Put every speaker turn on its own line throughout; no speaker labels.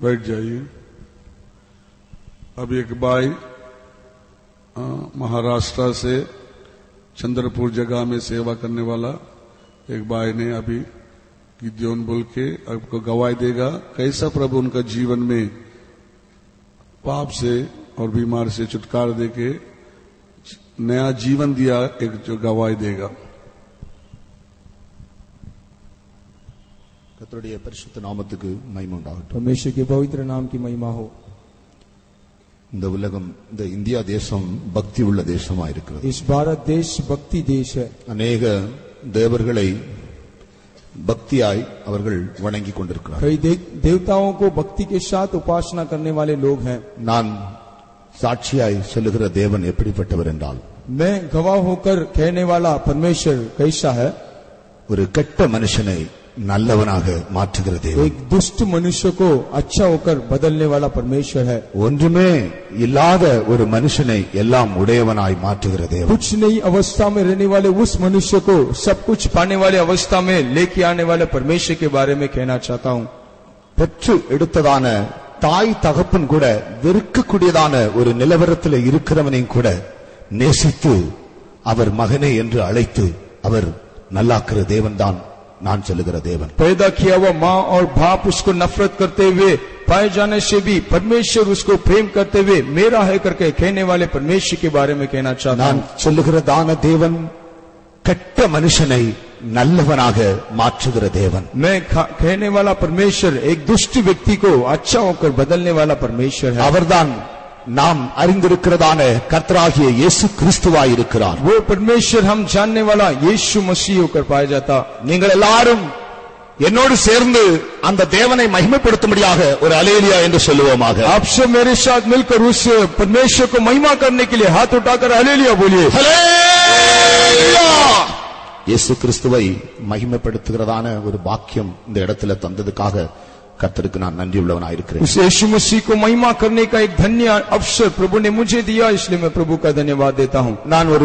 बैठ जाइए अब एक भाई अ, महाराष्ट्र से चंद्रपुर जगह में सेवा करने वाला एक भाई ने अभी गिद्योन बोल के आपको गवाही देगा कैसा प्रभु उनका जीवन में पाप से और बीमार से छुटकारा देके नया जीवन दिया एक जो गवाही देगा
கர்த்தருடைய பரிசுத்த நாமத்துக்கு மகிமை உண்டாகட்டும்
परमेश्वर के पवित्र नाम की महिमा हो
இந்த உலகம் இந்த இந்தியா தேசம் பக்தி உள்ள தேசமா இருக்கிறது
इस भारत देश भक्ति देश है
அநேக தேவர்களை பக்தியாய் அவர்கள் வணங்கி கொண்டிருக்கிறார்கள்
कई दे, देवताओं को भक्ति के साथ उपासना करने वाले लोग हैं
நான் சாட்சியாய் சொல்லுகிற தேவன் எப்படிப்பட்டவர் என்றால்
मैं गवाह होकर कहने वाला परमेश्वर कैसा है
ஒரு கெட்ட மனுஷனை நல்லவனாக மாற்றுகிற தேவன்
एक दुष्ट मनुष्य को अच्छा होकर बदलने वाला परमेश्वर है
ஒன்றுமே இல்லாத ஒரு மனுஷனை எல்லாம் உடையவனாய் மாற்றுகிற தேவன்
कुछ नई अवस्था में रहने वाले उस मनुष्य को सब कुछ पाने वाले अवस्था में लेके आने वाले परमेश्वर के बारे में कहना चाहता हूँ
பெற்று எடுத்ததான தாய் தகப்பன் கூட வெறுக்கக்கூடியதான ஒரு நிலவரத்தில் இருக்கிறவனையும் கூட நேசித்து அவர் மகனே என்று அழைத்து அவர் நல்லாக்குற தேவன்தான் நான் சொல்லுகிற தேவன்
पैदा किया हुआ माँ और बाप उसको नफरत करते हुए पाए जाने से भी परमेश्वर उसको प्रेम करते हुए मेरा है करके कहने वाले परमेश्वर के बारे में कहना चाहता
நான்
हूँ
சொல்லுகிற தான தேவன் கெட்ட மனுஷனை நல்லவனாக மாற்றுகிற தேவன்
मैं खा- कहने वाला परमेश्वर एक दुष्ट व्यक्ति को अच्छा होकर बदलने वाला परमेश्वर है
அவர்தான் நாம் அறிந்திருக்கிறதான கர்த்தராகிய இயேசு கிறிஸ்துவாய் இருக்கிறார்
वो परमेश्वर हम जानने वाला यीशु मसीह होकर पाया जाता
நீங்கள் எல்லாரும் என்னோடு சேர்ந்து அந்த தேவனை மகிமைப்படுத்தும்படியாக ஒரு அலேலியா என்று சொல்லுவோமாக
आप सब मेरे साथ मिलकर उस परमेश्वर को महिमा करने के लिए हाथ उठाकर हालेलुया बोलिए
ஹல்லேலூயா! இயேசு கிறிஸ்துவை மகிமைப்படுத்துகிறதான ஒரு பாக்கியம் இந்த இடத்துல தந்ததுக்காக கர்த்தருக்கு நான் நன்றி உள்ளவனாயிருக்கிறேன்
उस यीशु मसीह को महिमा करने का एक धन्य अवसर प्रभु ने मुझे दिया इसलिए मैं प्रभु का धन्यवाद देता हूँ
நான் ஒரு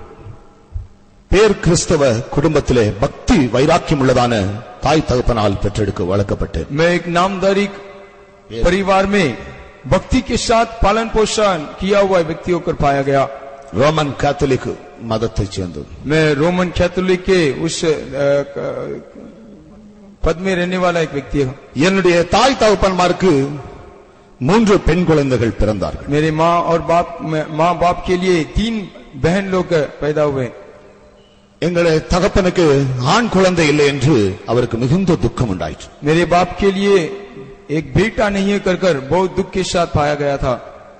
பேர் கிறிஸ்தவ குடும்பத்திலே பக்தி வைராக்கியம் உள்ளதான தாய் தகப்பனால் பெற்றெடுக்க வளர்க்கப்பட்டேன்
मैं एक नामदारी परिवार में भक्ति के साथ पालन पोषण किया हुआ व्यक्ति होकर पाया गया
ரோமன் கேத்தலிக் மதத்தைச் சேர்ந்தது
मैं रोमन कैथोलिक के उस अ, क- पद में रहने वाला एक व्यक्ति हूँ
என்னுடைய தாய் தகப்பன்மாருக்கு மூன்று பெண் குழந்தைகள் பிறந்தார்கள்
मेरे माँ और बाप माँ बाप के लिए तीन बहन लोग पैदा हुए
எங்களுடைய தகப்பனுக்கு ஆண் குழந்தை இல்லை என்று அவருக்கு மிகுந்த துக்கம் உண்டாயிற்று
मेरे बाप के लिए एक बेटा नहीं है कर कर बहुत दुख के साथ पाया गया था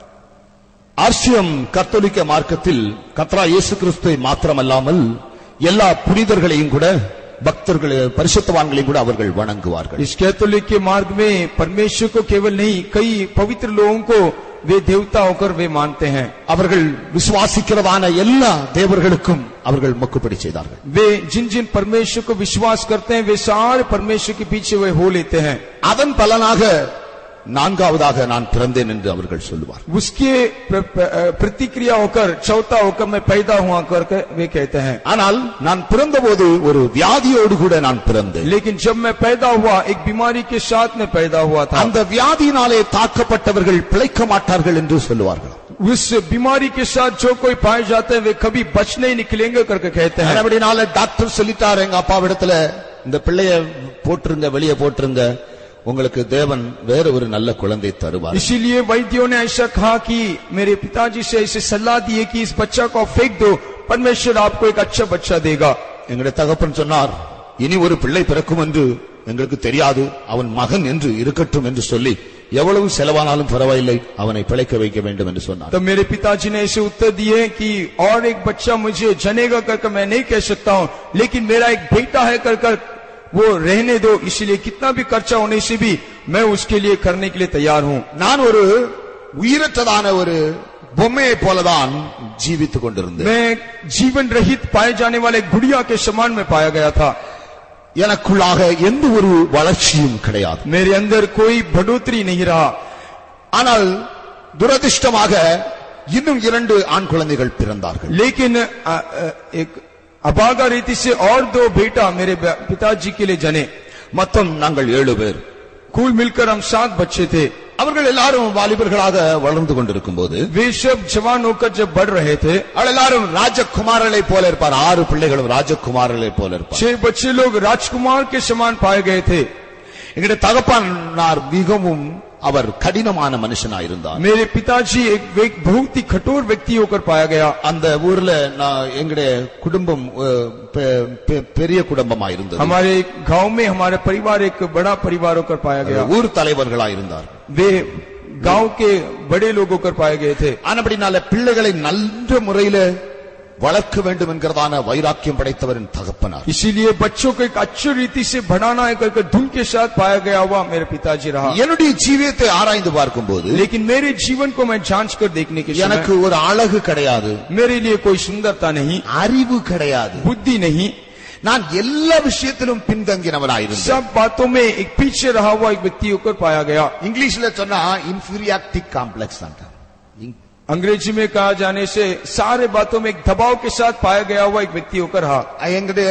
ஆர்சியம் கத்தோலிக்க மார்க்கத்தில் கத்ரா இயேசு கிறிஸ்துவை மாத்திரமல்லாமல் எல்லா புனிதர்களையும் கூட பக்தர்கள் பரிசுத்தவான்களையும் கூட அவர்கள் வணங்குவார்கள்
इस कैथोलिक के मार्ग में परमेश्वर को केवल नहीं कई पवित्र लोगों को वे देवता होकर वे मानते हैं
அவர்கள் விசுவாசிக்கிறதான எல்லா தேவர்களுக்கும் அவர்கள் மொக்குப்படி செய்தார்கள்
वे जिन जिन परमेश्वर को विश्वास करते हैं वे सारे परमेश्वर के पीछे वे हो लेते हैं
அதன் பலனாக நான்காவதாக நான் பிறந்தேன் என்று அவர்கள் சொல்லுவார்
उसके प्र- प्र- प्रतिक्रिया होकर चौथा होकर मैं पैदा हुआ करके वे कहते हैं
ஆனால் நான் பிறந்தபோது ஒரு வியாதியோடு கூட நான் பிறந்தேன்
लेकिन जब मैं पैदा हुआ एक बीमारी के साथ में पैदा हुआ था
அந்த வியாதியினாலே தாக்கப்பட்டவர்கள் பிழைக்க மாட்டார்கள் என்று சொல்லுவார்கள்
उस बीमारी के साथ जो कोई पाए जाते हैं वे कभी बच नहीं निकलेंगे करके कहते हैं
அப்படினால டாக்டர் சொல்லிட்டாரு எங்க அப்பாவிடத்துல இந்த பிள்ளைய போட்டுருங்க வெளியே போட்டுருங்க உங்களுக்கு தேவன் வேற ஒரு நல்ல குழந்தை தருவார்
इसीलिए वैद्यों ने ऐसा कहा कि मेरे पिताजी से ऐसे सलाह दी है कि इस बच्चा को आप फेंक दो परमेश्वर आपको एक अच्छा बच्चा देगा
எங்களுடைய தகப்பன் சொன்னார் இனி ஒரு பிள்ளை பிறக்கும் என்று எங்களுக்கு தெரியாது அவன் மகன் என்று இருக்கட்டும் என்று சொல்லி எவ்வளவு செலவானாலும் பரவாயில்லை அவனை பிழைக்க வைக்க வேண்டும் என்று சொன்னார்
तो मेरे पिताजी ने ऐसे उत्तर दिए कि और एक बच्चा मुझे जनेगा कर कर मैं नहीं कह सकता हूँ लेकिन मेरा एक बेटा है कर कर वो रहने दो इसलिए कितना भी खर्चा होने से भी मैं उसके लिए करने के लिए तैयार हूँ
நான் ஒரு உயிரற்றதான ஒரு பொம்மையை போலதான் ஜீவித்துக் கொண்டிருந்தேன்
मैं जीवन रहित पाए जाने वाले गुड़िया के समान में पाया गया था
எனக்குள்ளாக எந்த ஒரு வளர்ச்சியும் கிடையாது
मेरे अंदर कोई बढ़ोतरी नहीं रहा
ஆனால் துரதிர்ஷ்டமாக இன்னும் இரண்டு ஆண் குழந்தைகள் பிறந்தார்கள்
लेकिन अ, अ, एक अभागा रीति से और दो बेटा मेरे ब- पिताजी के लिए जने
மொத்தம் நாங்கள் ஏழு பேர்
कुल मिलकर हम सात बच्चे थे
அவர்கள் எல்லாரும் வாலிபர்களாக வளர்ந்து கொண்டிருக்கும் போது
वे सब जवान होकर जब बढ़ रहे थे
அவர்கள் எல்லாரும் ராஜகுமாரர்களை போல இருப்பார் ஆறு பிள்ளைகளும் ராஜகுமாரர்களை போல இருப்பார்
छह बच्चे लोग राजकुमार के समान पाए गए थे
எங்களுடைய தகப்பனார் மிகவும் அவர் கடினமான மனுஷனாயிருந்தார்
मेरे पिताजी एक, एक बहुत ही कठोर व्यक्ति होकर पाया गया
அந்த ஊர்ல நான் எங்களுடைய குடும்பம் அஹ், பெ- பெ- பெரிய குடும்பமா இருந்தது
हमारे गांव में हमारा परिवार एक बड़ा परिवार होकर पाया गया
ஊர் தலைவர்களா இருந்தார்
वे गांव के बड़े लोग होकर पाए गए थे
ஆனபடினால பிள்ளைகளை நல்ல முறையில வளர்க்க வேண்டும் என்கிறதான வைராக்கியம் படைத்தவரின் தகப்பனார்
इसीलिए बच्चों को एक अच्छी रीति से बढ़ाना है करके धुन के साथ पाया गया हुआ मेरे पिताजी रहा
என்னுடைய ஜீவியத்தை ஆராய்ந்து பார்க்கும்போது
लेकिन मेरे जीवन को मैं जांच कर देखने के
எனக்கு
समय
ஒரு அழகு கிடையாது
मेरे लिए कोई सुंदरता नहीं
அறிவு கிடையாது
बुद्धि नहीं
நான் எல்லா விஷயத்திலும் பின்தங்கினவனாயிருந்தேன்
सब बातों में एक पीछे रहा हुआ एक व्यक्ति होकर पाया गया
இங்கிலீஷ்ல சொன்னா இன்ஃபீரியாரிட்டி காம்ப்ளெக்ஸ்
अंग्रेजी में कहा जाने से सारे बातों में एक दबाव के साथ पाया गया हुआ एक व्यक्ति होकर रहा
எங்களுடைய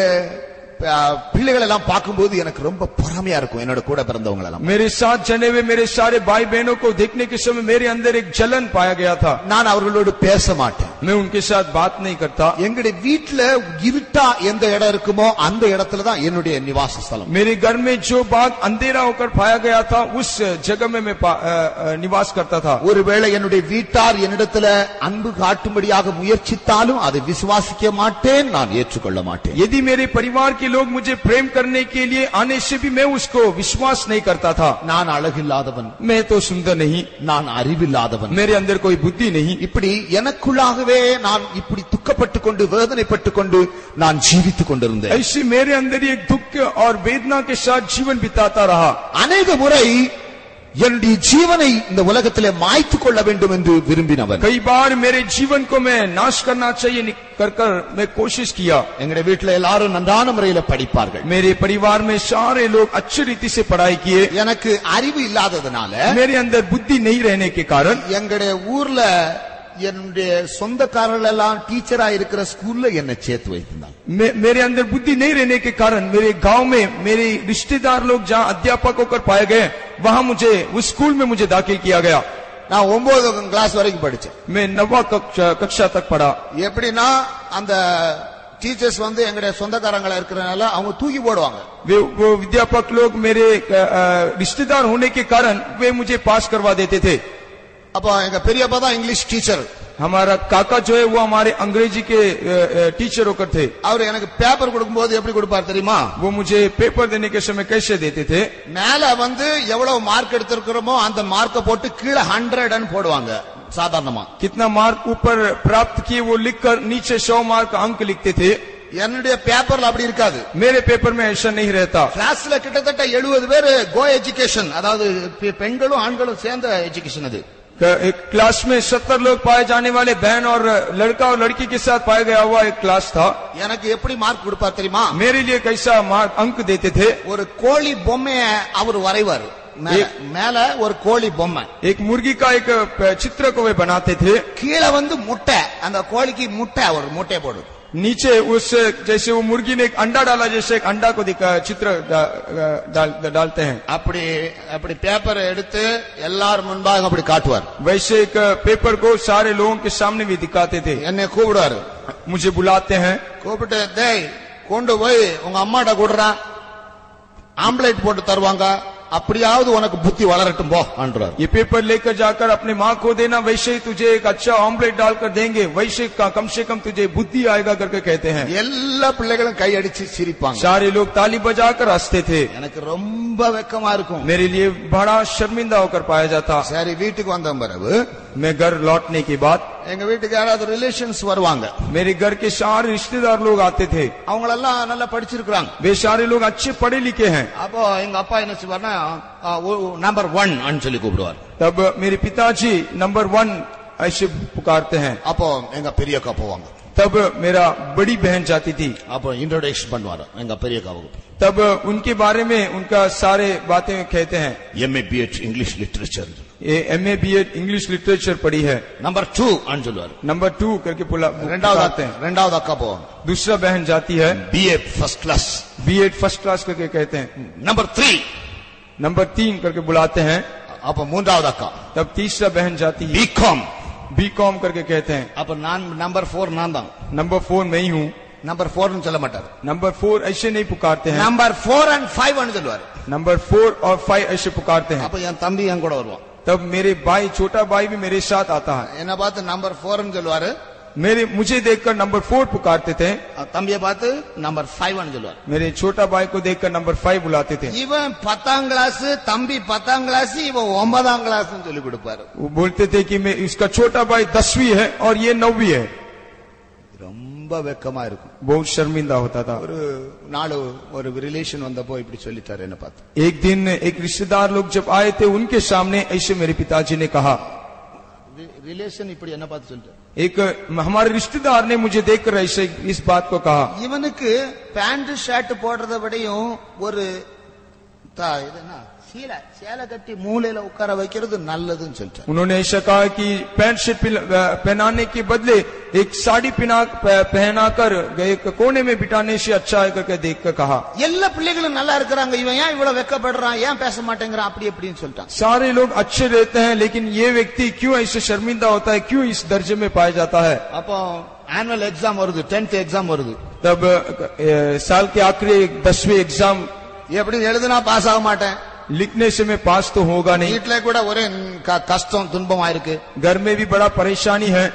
அஹ், பிள்ளைகள் எல்லாம் பார்க்கும்போது எனக்கு ரொம்ப பொறாமையா இருக்கும் என்னோட கூட பிறந்தவங்க எல்லாம்
मेरे साथ जने हुए मेरे सारे भाई बहनों को देखने के समय मेरे अंदर एक जलन पाया गया था
நான் அவர்களோடு பேச மாட்டேன்
मैं उनके साथ बात नहीं करता
எங்களுடைய வீட்டுல இருட்டா எந்த இடம் இருக்குமோ அந்த இடத்துல தான் என்னுடைய நிவாச ஸ்தலம்
मेरे घर में जो बात अंधेरा होकर पाया गया था उस जगह में मैं पा- अ, अ, निवास करता था
ஒருவேளை என்னுடைய வீட்டார் என்னிடத்துல அன்பு காட்டும்படியாக முயற்சித்தாலும் அதை விசுவாசிக்க மாட்டேன் நான் ஏற்றுக்கொள்ள மாட்டேன்
यदि मेरे परिवार के लोग मुझे प्रेम करने के लिए आने से भी मैं उसको विश्वास नहीं करता था
நான் அழகில்லாதவன்
मैं तो सुंदर नहीं
நான் அறிவில்லாதவன்
मेरे अंदर कोई बुद्धि नहीं
இப்படி எனக்குள்ளாகவே நான் இப்படி துக்கப்பட்டு கொண்டு வேதனைப்பட்டு கொண்டு நான் ஜீவித்துக் கொண்டிருந்தேன்
ऐसे मेरे अंदर ही एक दुख और वेदना के साथ जीवन बिताता रहा
அநேக முறை என்னுடைய ஜீவனை இந்த உலகத்திலே மாய்த்துக் கொள்ள வேண்டும் என்று விரும்பினவன்
कई बार मेरे जीवन को मैं नाश करना चाहिए नि- कर कर मैं कोशिश किया
எங்களுடைய வீட்டுல எல்லாரும் நன்றான முறையில படிப்பார்கள்
मेरे परिवार में सारे लोग अच्छी रीति से पढ़ाई किए
எனக்கு அறிவு இல்லாததுனால
मेरे अंदर बुद्धि नहीं रहने के कारण
எங்களுடைய ஊர்ல என்னுடைய சொந்தக்காரர்கள் எல்லாம் டீச்சரா இருக்கிற ஸ்கூல்ல என்னை சேர்த்து வைத்திருந்தாங்க
मे, मेरे अंदर बुद्धि नहीं रहने के कारण मेरे गांव में मेरे रिश्तेदार लोग जहाँ अध्यापक होकर पाए गए वहाँ मुझे उस स्कूल में मुझे दाखिल किया गया
நான் ஒன்பது கிளாஸ் வரைக்கும் படிச்சேன்
मैं नवा कक्षा, कक्षा तक पढ़ा
எப்படின்னா அந்த டீச்சர்ஸ் வந்து எங்களுடைய சொந்தக்காரங்களா இருக்கிறனால அவங்க தூக்கி போடுவாங்க
वे वो विद्यापक लोग मेरे अ, अ, रिश्तेदार होने के कारण वे मुझे पास करवा देते थे
அப்போ எங்க பெரியப்பா தான் இங்கிலீஷ் டீச்சர்
हमारा काका जो है वो हमारे अंग्रेजी के अ, अ, टीचर होकर थे
அவர் எனக்கு பேப்பர் கொடுக்கும்போது எப்படி கொடுப்பார் தெரியுமா
वो मुझे पेपर देने के समय कैसे देते थे
மேல வந்து எவ்வளவு மார்க் எடுத்திருக்கிறோமோ அந்த மார்க்கை போட்டு கீழே ஹண்ட்ரட் போடுவாங்க சாதாரணமா
कितना मार्क ऊपर प्राप्त किए वो लिखकर नीचे सौ मार्क अंक लिखते थे
என்னுடைய பேப்பர்ல அப்படி இருக்காது
मेरे पेपर में ऐसा नहीं रहता
கிளாஸ்ல கிட்டத்தட்ட எழுபது பேர் கோ எஜுகேஷன் அதாவது பெ- பெண்களும் ஆண்களும் சேர்ந்த எஜுகேஷன் அது
क- एक क्लास में सत्तर लोग पाए जाने वाले बहन और लड़का और लड़की के साथ पाया गया हुआ एक क्लास था
எனக்கு எப்படி மார்க் கொடுப்பார் தெரியுமா
मेरे लिए कैसा मार्क अंक देते थे
ஒரு கோழி பொம்மைய அவர் வரைவார் மேல- மேல ஒரு கோழி பொம்மை
एक मुर्गी का एक अ, चित्र को वे बनाते थे
கீழே வந்து முட்டை அந்த கோழிக்கு முட்டை ஒரு முட்டை போடுது
नीचे उस जैसे वो मुर्गी ने एक अंडा डाला जैसे एक अंडा को दिखा चित्र डा- डाल, डालते हैं
அப்படி அப்படி பேப்பர் எடுத்து எல்லாரும் முன்பாக அப்படி காட்டுவார்
वैसे एक पेपर को सारे लोगों के सामने भी दिखाते थे
என்னை கூப்பிடுவாரு
मुझे बुलाते हैं
கூப்பிட்டு டேய் கொண்டு போய் உங்க அம்மாட்ட கொடுறான் ஆம்லேட் போட்டு தருவாங்க அப்படியாவது உனக்கு புத்தி வளரட்டும் போ என்றார்
ये पेपर लेकर जाकर अपने माँ को देना वैसे ही तुझे एक अच्छा ऑमलेट डालकर देंगे वैसे का कम से कम तुझे बुद्धि आएगा करके कहते हैं
எல்லா பிள்ளைகளும் கையடிச்சு சிரிப்பாங்க
सारे लोग ताली बजाकर हंसते थे
எனக்கு ரொம்ப வெக்கமா இருக்கும்
मेरे लिए बड़ा शर्मिंदा होकर पाया जाता
சரி வீட்டுக்கு வந்த பிறகு
मैं घर लौटने के बाद
எங்க வீட்டுக்கு யாராவது ரிலேஷன்ஸ் வருவாங்க
मेरे घर के सारे रिश्तेदार लोग आते थे
அவங்களெல்லாம் நல்லா படிச்சிருக்கிறாங்க
वे सारे लोग अच्छे पढ़े लिखे हैं
அப்போ எங்க அப்பா என்ன செய்வார்னா நம்பர் ஒன் சொல்லி கூப்பிடுவார்
तब मेरे पिताजी नंबर वन ऐसे पुकारते हैं
அப்போ எங்க பெரியக்கா போவாங்க
तब मेरा बड़ी बहन जाती थी
அப்போ இன்ட்ரோடக்ஷன் பண்ணுவாரு எங்க பெரியக்காவுக்கு
तब उनके बारे में उनका सारे बातें कहते हैं
எம்ஏ பிஎட் இங்கிலீஷ் லிட்டரேச்சர்
ये M A B Ed English literature पढ़ी है
நம்பர் டூ சொல்லுவாரு
नंबर टू करके पुला
ரெண்டாவது
पुकारते
அக்கா-
हैं
ரெண்டாவது அக்கா போவாங்க
दूसरा बहन जाती है
BA first class
B Ed first class करके कहते हैं
நம்பர் த்ரீ
नंबर तीन करके बुलाते हैं
அப்ப மூன்றாவது அக்கா
तब तीसरा बहन जाती है
பிகாம்
बी कॉम करके कहते हैं
அப்ப நான் நம்பர் போர் நான் தான்
नंबर फोर मैं ही हूँ
நம்பர் போர்னு சொல்ல மாட்டார்
नंबर फोर ऐसे नहीं पुकारते हैं
நம்பர் போர் அண்ட் ஃபைவ் சொல்லுவாரு
नंबर फोर और फाइव ऐसे पुकारते हैं
அப்ப என் தம்பி என் கூட வருவான்
तब मेरे भाई छोटा भाई भी मेरे साथ आता है
என்ன பார்த்து நம்பர் போர்னு சொல்லுவாரு
मेरे मुझे देखकर नंबर फोर पुकारते थे
தம்பியை பார்த்து நம்பர் ஃபைவ் சொல்லுவாரு
मेरे छोटा भाई को देखकर नंबर फाइव बुलाते थे
இவன் பத்தாம் கிளாஸ் தம்பி பத்தாம் கிளாஸ் இவன் ஒன்பதாம் கிளாஸ் சொல்லி கொடுப்பாரு
वो बोलते थे कि मैं इसका छोटा भाई दसवीं है और ये नौवीं है
ரொம்ப வெக்கமா இருக்கும்
बहुत शर्मिंदा होता था
ஒரு நாலு ஒரு ரிலேஷன் வந்தப்போ இப்படி சொல்லிட்டாரு என்ன பார்த்து
एक दिन एक रिश्तेदार लोग जब आए थे उनके सामने ऐसे मेरे पिताजी ने कहा
ரிலேஷன் இப்படி என்ன பார்த்து சொல்லிட்டாரு
एक हमारे रिश्तेदार ने मुझे देखकर ऐसे इस बात को कहा
இவனுக்கு பேண்ட் ஷர்ட் போடுறத விடையும் ஒரு த- இது என்ன சீலை சேலை கட்டி மூலையில உட்கார வைக்கிறது நல்லதுன்னு சொல்லிட்டாரு
उन्होंने ऐसा कहा कि पैंट शर्ट पिल- पहनाने के बदले एक साड़ी पहना पहनाकर एक कोने में बिठाने से अच्छा है करके देख कर कहा
எல்லா பிள்ளைகளும் நல்லா இருக்கிறாங்க இவன் ஏன் இவ்வளவு வெக்கப்படுறான் ஏன் பேச மாட்டேங்கிறான் அப்படி எப்படின்னு சொல்லிட்டான்
सारे लोग अच्छे रहते हैं लेकिन ये व्यक्ति क्यों ऐसे शर्मिंदा होता है क्यों इस दर्जे में पाया जाता है
அப்போ ஆனுவல் எக்ஸாம் வருது டென்த் எக்ஸாம் வருது
तब अ, साल के आखिरी दसवीं एग्जाम
எப்படி எழுதுனா பாஸ் ஆக மாட்டேன்
लिखने से मैं पास तो होगा नहीं
வீட்டுல கூட ஒரே க- கஷ்டம் துன்பமா இருக்கு
घर में भी बड़ा परेशानी है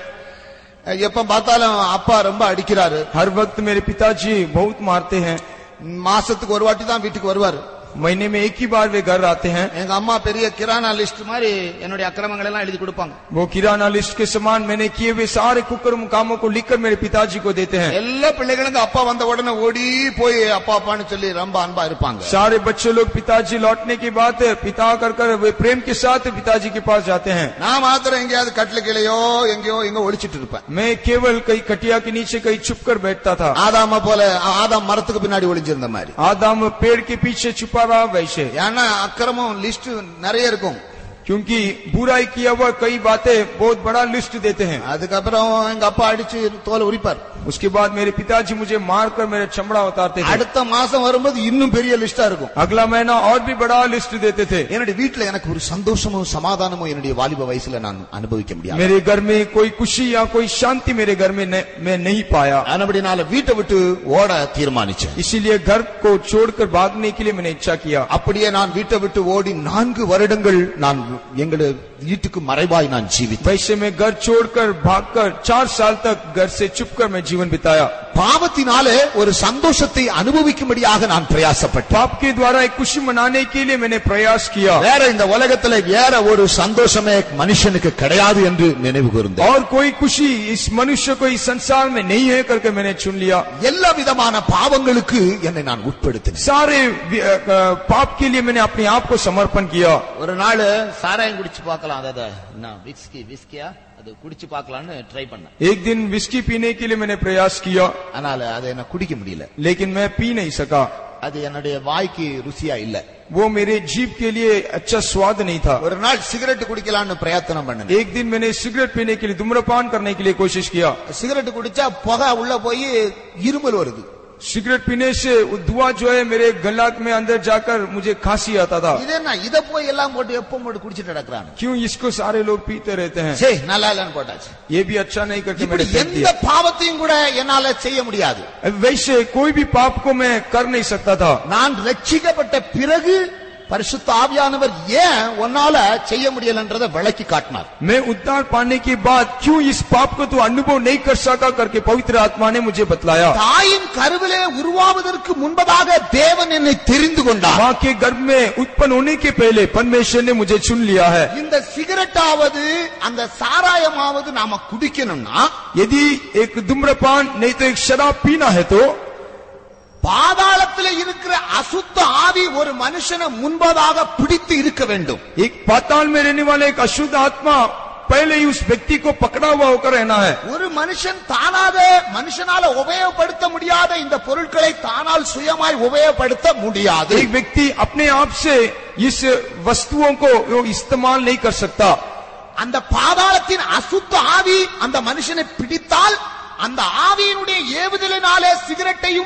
எப்ப பார்த்தாலும் அப்பா ரொம்ப அடிக்கிறாரு
हर वक्त मेरे पिताजी बहुत मारते हैं
மாசத்துக்கு ஒரு வாட்டி தான் வீட்டுக்கு வருவாரு
महीने में एक ही बार वे घर आते हैं
எங்க அம்மா பெரிய கிரானா லிஸ்ட் மாதிரி என்னுடைய அக்கிரமங்கள் எல்லாம் எழுதி கொடுப்பாங்க
वो किराना लिस्ट के समान मैंने किए हुए सारे कुकर्म कामों को लिखकर मेरे पिताजी को देते हैं
எல்லா பிள்ளைகளுக்கும் அப்பா வந்த உடனே ஓடி போய் அப்பா அப்பான்னு சொல்லி ரொம்ப அன்பா இருப்பாங்க
सारे बच्चे लोग पिताजी लौटने के बाद पिता कर कर वे प्रेम के साथ पिताजी के पास जाते हैं
நான் மாத்திரம் எங்கேயாவது கட்டில கீழையோ எங்கேயோ எங்க ஒளிச்சிட்டு இருப்பேன்
मैं केवल कहीं कटिया के नीचे कहीं छुप कर बैठता था
ஆதாம போல ஆதாம் மரத்துக்கு பின்னாடி ஒளிஞ்சிருந்த மாதிரி
आदम पेड़ के पीछे छुपा रहा वैसे
ஏன்னா அக்கிரமம் லிஸ்ட் நிறைய இருக்கும்
क्योंकि बुराई किया हुआ कई बातें बहुत बड़ा लिस्ट देते हैं
அதுக்கப்புறம் எங்க அப்பா அடிச்சு தோலை உரிப்பார்
उसके बाद मेरे पिताजी मुझे मारकर मेरे चमड़ा उतारते थे
அடுத்த மாசம் வரும்போது இன்னும் பெரிய லிஸ்டா இருக்கும்
अगला महीना और भी बड़ा लिस्ट देते थे
என்னுடைய வீட்டுல எனக்கு ஒரு சந்தோஷமும் சமாதானமும் என்னுடைய வாலிப வயசுல நான் அனுபவிக்க முடியாது
मेरे घर में कोई खुशी या कोई शांति मेरे घर में न, मैं नहीं पाया
அப்படினால வீட்டை விட்டு ஓட தீர்மானிச்சேன்
इसीलिए घर को छोड़कर भागने के लिए मैंने इच्छा किया
அப்படியே நான் வீட்டை விட்டு ஓடி நான்கு வருடங்கள் நான் எங்களுடைய வீட்டுக்கு மறைவாய் நான் ஜீவித்தேன்
वैसे मैं घर छोड़कर भागकर चार साल तक घर से चुपकर मैं जीवन बिताया
பாவத்தினாலே ஒரு சந்தோஷத்தை அனுபவிக்கும்படியாக நான் பிரயாசப்பட்டேன்
पाप के द्वारा एक खुशी मनाने के लिए मैंने प्रयास किया
வேற இந்த உலகத்துல வேற ஒரு சந்தோஷமே மனுஷனுக்கு கிடையாது என்று நினைவு கூர்ந்தேன்
और कोई खुशी इस मनुष्य को इस संसार में नहीं है करके मैंने चुन लिया
எல்லா விதமான பாவங்களுக்கு என்னை நான் உட்படுத்தினேன்
सारे वि- अ, अ, पाप के लिए मैंने अपने आप को समर्पण किया
ஒரு நாள் சாராயம் குடிச்சு பார்க்கலாம் அதாவது என்ன விஸ்கி விஸ்கியா அது குடிச்சு பார்க்கலாம்னு ட்ரை பண்ணேன்
एक दिन विस्की पीने के लिए मैंने प्रयास किया
ஆனால் அதை என்ன குடிக்க முடியல
लेकिन मैं पी नहीं सका
அது என்னுடைய வாய்க்கு ருசியா இல்ல
वो मेरे जीभ के लिए अच्छा स्वाद नहीं था
ஒரு நாள் சிகரெட் குடிக்கலாம்னு பிரயத்தனம் பண்ணேன்
एक दिन मैंने सिगरेट पीने के लिए धूम्रपान करने के लिए कोशिश किया
சிகரெட் குடிச்சா புகை உள்ள போய் இருமல் வருது
सिगरेट पीने से वो धुआं जो है मेरे गला में अंदर जाकर मुझे खांसी आता था
இது என்ன இத போய் எல்லாம் போட்டு எப்ப போட்டு குடிச்சிட்டு நடக்கிறாங்க
क्यों इसको सारे लोग पीते रहते हैं
சரி நல்லா இல்லன்னு போட்டாச்சு
ये भी अच्छा नहीं करके
இப்படி
मैंने फेंक
எந்த
दिया
பாவத்தையும் கூட என்னால செய்ய முடியாது
वैसे कोई भी पाप को मैं कर नहीं सकता था
நான் ரட்சிக்கப்பட்ட பிறகு பரிசுத்த ஆவியானவர் ஏன் உன்னால செய்ய முடியலன்றதை விளக்கி காட்டினார்
मैं उद्धार पाने के बाद क्यों इस पाप को तू अनुभव नहीं कर सका करके पवित्र आत्मा ने मुझे बतलाया
தாயின் கருவிலே உருவாவதற்கு முன்பதாக தேவன் என்னை தெரிந்து கொண்டார்
माँ के गर्भ में उत्पन्न होने के पहले परमेश्वर ने मुझे चुन लिया है
இந்த சிகரெட்டாவது அந்த சாராயமாவது நாம குடிக்கணும்னா
यदि एक धूम्रपान नहीं तो एक शराब पीना है तो
பாதாளத்தில் இருக்கிற அசுத்த ஆவி ஒரு மனுஷனை முன்பதாக பிடித்து இருக்க வேண்டும்
एक पाताल में रहने वाला एक अशुद्ध आत्मा पहले ही उस व्यक्ति को पकड़ा हुआ होकर रहना है
ஒரு மனுஷன் தானாக மனுஷனால உபயோகப்படுத்த முடியாத இந்த பொருட்களை தானால் சுயமாய் உபயோகப்படுத்த முடியாது
एक व्यक्ति अपने आप से इस वस्तुओं को वो इस्तेमाल नहीं कर सकता
அந்த பாதாளத்தின் அசுத்த ஆவி அந்த மனுஷனை பிடித்தால் அந்த ஆவியினுடைய ஏவுதலினாலே சிகரெட்டையும்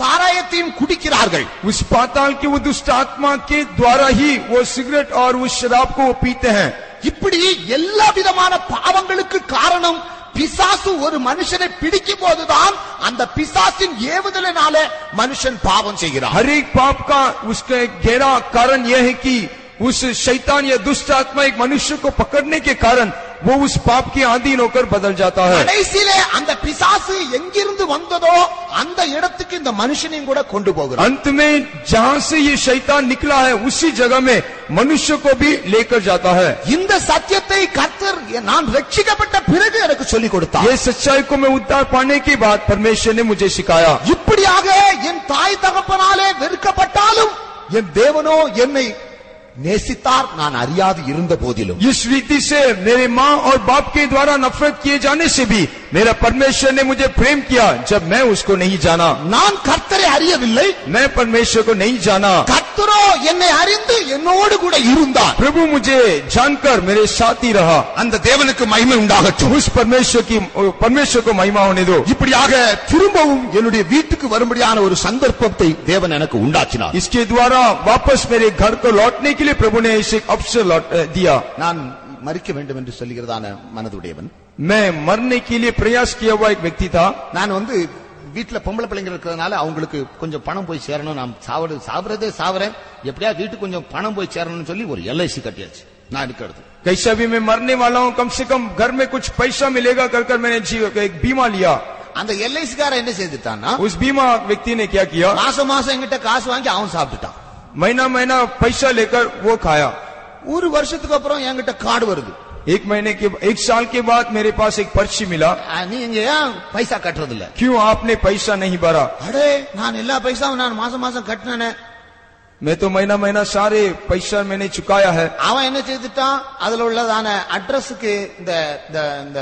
சாராயத்தையும் குடிக்கிறார்கள்
उस पाताल के वो दुष्ट आत्मा के द्वारा ही वो सिगरेट और उस शराब को वो पीते हैं
இப்படி எல்லா விதமான பாவங்களுக்கு காரணம் பிசாசு ஒரு மனுஷனை பிடிக்கும் போதுதான் அந்த பிசாசின் ஏவுதலினால மனுஷன் பாவம் செய்கிறான்
हर एक पाप का उसका एक गहरा कारण यह है कि उस शैतान या दुष्ट आत्मा एक मनुष्य को पकड़ने के कारण वो उस पाप के अधीन होकर बदल जाता है
கடைசியிலே அந்த பிசாசு எங்கிருந்து வந்ததோ அந்த இடத்துக்கு இந்த மனுஷனையும் கூட கொண்டு போகிறான்
अंत में जहां से ये शैतान निकला है उसी जगह में मनुष्य को भी लेकर जाता है
இந்த சத்தியத்தை கர்த்தர் நான் ரட்சிக்கப்பட்ட பிறகு எனக்கு சொல்லிக் கொடுத்தார்
ये सच्चाई को मैं उद्धार पाने के बाद परमेश्वर ने मुझे सिखाया
இப்படியாக என் தாய் தகப்பனாலே வெறுக்கப்பட்டாலும் என் தேவனோ என்னை நேசித்தார் நான் அறியாது இருந்த போதிலும்
इस रीति से मेरे माँ और बाप के द्वारा नफरत किए जाने से भी मेरा परमेश्वर ने मुझे प्रेम किया जब मैं उसको नहीं जाना
நான் கர்த்தரை அறியவில்லை
मैं परमेश्वर को नहीं जाना
கர்த்தரோ என்னை அறிந்து என்னோடு கூட இருந்தார்
प्रभु मुझे जानकर मेरे साथ ही रहा
அந்த தேவனுக்கு மகிமை உண்டாகட்டும்
उस परमेश्वर की परमेश्वर को महिमा होने दो
இப்படியாக திரும்பவும் என்னுடைய வீட்டுக்கு வரும்படியான ஒரு சந்தர்ப்பத்தை தேவன் எனக்கு உண்டாக்கினார்
इसके द्वारा वापस मेरे घर को लौटने के लिए प्रभु ने इसे अवसर लौट अ, दिया
நான் மறிக்க வேண்டும் என்று சொல்லுகிறதான மனதுடையவன்
मैं मरने के लिए प्रयास किया हुआ एक व्यक्ति था
நான் வந்து வீட்டுல பொம்பளை பிள்ளைங்க இருக்கிறதுனால அவங்களுக்கு கொஞ்சம் பணம் போய் சேரணும் நான் சாவடு சாவறதே சாவறேன் எப்படியா வீட்டுக்கு கொஞ்சம் பணம் போய் சேரணும்னு சொல்லி ஒரு எல்ஐசி கட்டியாச்சு நான் இருக்கிறது
कैसा भी मैं मरने वाला हूँ कम से कम घर में कुछ पैसा मिलेगा कर कर मैंने जी- एक बीमा लिया
அந்த எல்ஐசிக்கார என்ன செய்துட்டான்னா
उस बीमा व्यक्ति ने क्या किया
மாசம் மாசம் என்கிட்ட காசு வாங்கி அவன் சாப்பிட்டுட்டான்
महीना महीना पैसा लेकर वो खाया
ஒரு வருஷத்துக்கு அப்புறம் என்கிட்ட கார்டு வருது
एक महीने के एक साल के बाद मेरे पास एक पर्ची मिला
ஆ, நீங்க ஏன் பைசா கட்டுறது இல்ல
क्यों आपने पैसा नहीं भरा
அடே நான் எல்லா பைசாவும் நான் மாசம் மாசம் கட்டினேனே
मैं तो महीना महीना सारे पैसा मैंने चुकाया है
அவன் என்ன செய்துட்டான் அதுல உள்ளதான அட்ரஸுக்கு இந்த இந்த இந்த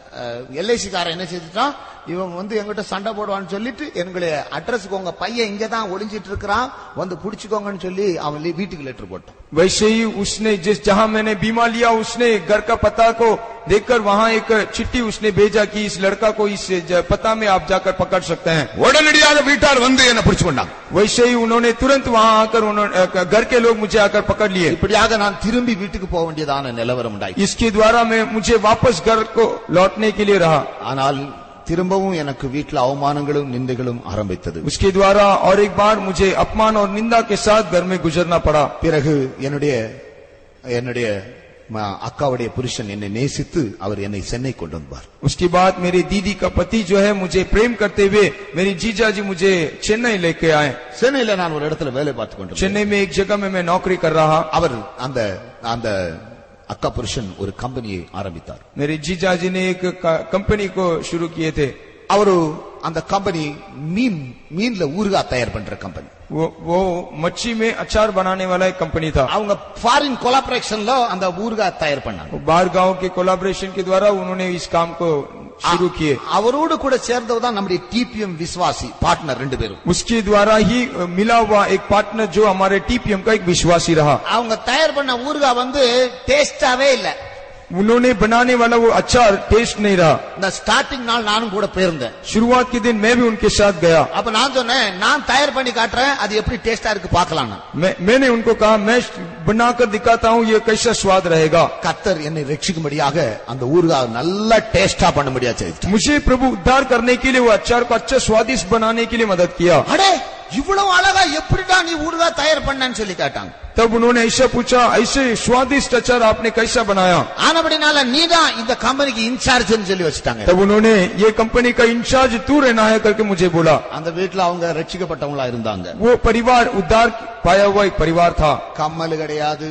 எல்ஐசி காரன் என்ன செய்துட்டான் இவங்க வந்து எங்கிட்ட சண்டை போடுவான்னு சொல்லிட்டு எங்களுடைய அட்ரஸுக்கு உங்க பையன் இங்க தான் ஒளிஞ்சிட்டு இருக்கிறான் வந்து புடிச்சுக்கோங்கன்னு சொல்லி அவன் லீ- வீட்டுக்கு லெட்டர் போட்டான்
वैसे ही उसने जिस जहां मैंने बीमा लिया उसने घर का पता को देखकर वहां एक चिट्ठी उसने भेजा कि इस लड़का को इस ज- पता में आप जाकर पकड़ सकते हैं
உடனடியாக வீட்டார் வந்து என்ன புடிச்சு கொண்டாங்க
वैसे ही उन्होंने तुरंत वहां आकर उन्होंने अ, घर के लोग मुझे आकर पकड़ लिए
இப்படியாக நான் திரும்பி வீட்டுக்கு போக வேண்டியதான நிலவரம் உண்டாയി
इसके द्वारा मैं मुझे वापस घर को लौटने के लिए रहा
ஆனால் திரும்பவும் எனக்கு வீட்டுல அவமானங்களும் நிந்தைகளும் ஆரம்பித்தது
उसके द्वारा और एक बार मुझे अपमान और निंदा के साथ घर में गुजरना पड़ा
பிறகு என்னுடைய என்னுடைய ம- அக்காவுடைய புருஷன் என்னை நேசித்து அவர் என்னை சென்னை கொண்டு வந்தார்
उसके बाद मेरी दीदी का पति जो है मुझे प्रेम करते हुए मेरी जीजा जी मुझे चेन्नई लेके आए
சென்னையில நான் ஒரு இடத்துல வேலை பார்த்து கொண்டு
चेन्नई में एक जगह में मैं नौकरी कर रहा
அவர் அந்த அந்த அக்கா புருஷன் ஒரு கம்பெனியை ஆரம்பித்தார்
मेरे जीजा जी ने एक क- कंपनी को शुरू किए थे
அவரு அந்த கம்பெனி மீன் மீன்ல ஊறுகாய் தயார் பண்ற கம்பெனி
वो वो मच्छी में अचार बनाने वाला एक कंपनी था
அவங்க ஃபாரின் கொலாபரேஷன்ல அந்த ஊறுகாய் தயார் பண்ணாங்க
वो बाहर गांव के कोलाबरेशन के द्वारा उन्होंने इस काम को शुरू किए
அவரோடு கூட சேர்ந்தவர் தான் நம்முடைய டிபிஎம் விஸ்வாசி பார்ட்னர் ரெண்டு பேரும்
उसके द्वारा ही मिला हुआ एक पार्टनर जो हमारे टीपीएम का एक विश्वासी रहा
அவங்க தயார் பண்ண ஊறுகாய் வந்து டேஸ்டாவே இல்ல
उन्होंने बनाने वाला वो अचार टेस्ट नहीं रहा
இந்த ஸ்டார்டிங் நாள் நானும் கூட போயிருந்தேன்
शुरुआत के दिन मैं भी उनके साथ गया
அப்ப நான் சொன்னேன் நான் தயார் பண்ணி காட்டுறேன் அது எப்படி டேஸ்டா இருக்கு பார்க்கலாம்
मैं मैंने उनको कहा मैं बनाकर दिखाता हूँ ये कैसा स्वाद रहेगा
கத்தர் என்னை ரட்சிக்கும்படியாக அந்த ஊறுகாய் நல்லா டேஸ்டா பண்ண முடியாது செய்துட்டார்.
मुझे प्रभु उद्धार करने के लिए वो अचार को अच्छा स्वादिष्ट बनाने के लिए मदद किया
அடே இவ்வளவு அழகா எப்படிடா நீ ஊறுகாய் தயார் பண்ணன்னு சொல்லி கேட்டாங்க
तब उन्होंने ऐसा पूछा ऐसे स्वादिष्ट अचार आपने कैसा बनाया
ஆனபடினால நீ தான் இந்த கம்பெனிக்கு இன்சார்ஜ்னு சொல்லி வச்சுட்டாங்க
तब उन्होंने ये कंपनी का इंचार्ज तू रहना है करके मुझे बोला
அந்த வீட்டுல அவங்க ரட்சிக்கப்பட்டவங்களா இருந்தாங்க
वो परिवार उद्धार पाया हुआ एक परिवार था
கம்மல் கிடையாது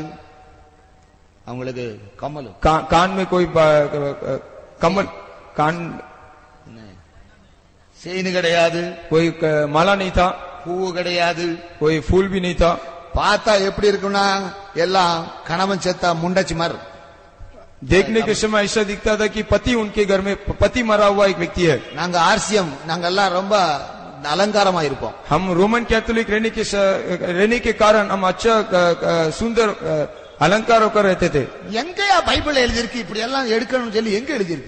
அவங்களுக்கு கம்மல்
का, कान में कोई बा- कमल कान
செயின் கிடையாது
कोई क- माला नहीं था
பூ கிடையாது
कोई फूल भी नहीं था
பார்த்தா எப்படி இருக்கும்னா எல்லாம் கணவன் செத்தா முண்டச்சி மாதிரி
देखने के समय ऐसा दिखता था कि पति उनके घर में पति मरा हुआ एक व्यक्ति है
நாங்க ஆர்சிஎம் நாங்க எல்லாம் ரொம்ப அலங்காரமா இருப்போம்
हम रोमन कैथोलिक रहने के स- रहने के कारण हम अच्छा क- क- सुंदर अ, अलंकार होकर रहते थे
எங்கயா பைபிள் எழுதியிருக்கு இப்படி எல்லாம் எடுக்கணும்னு சொல்லி எங்க எழுதியிருக்கு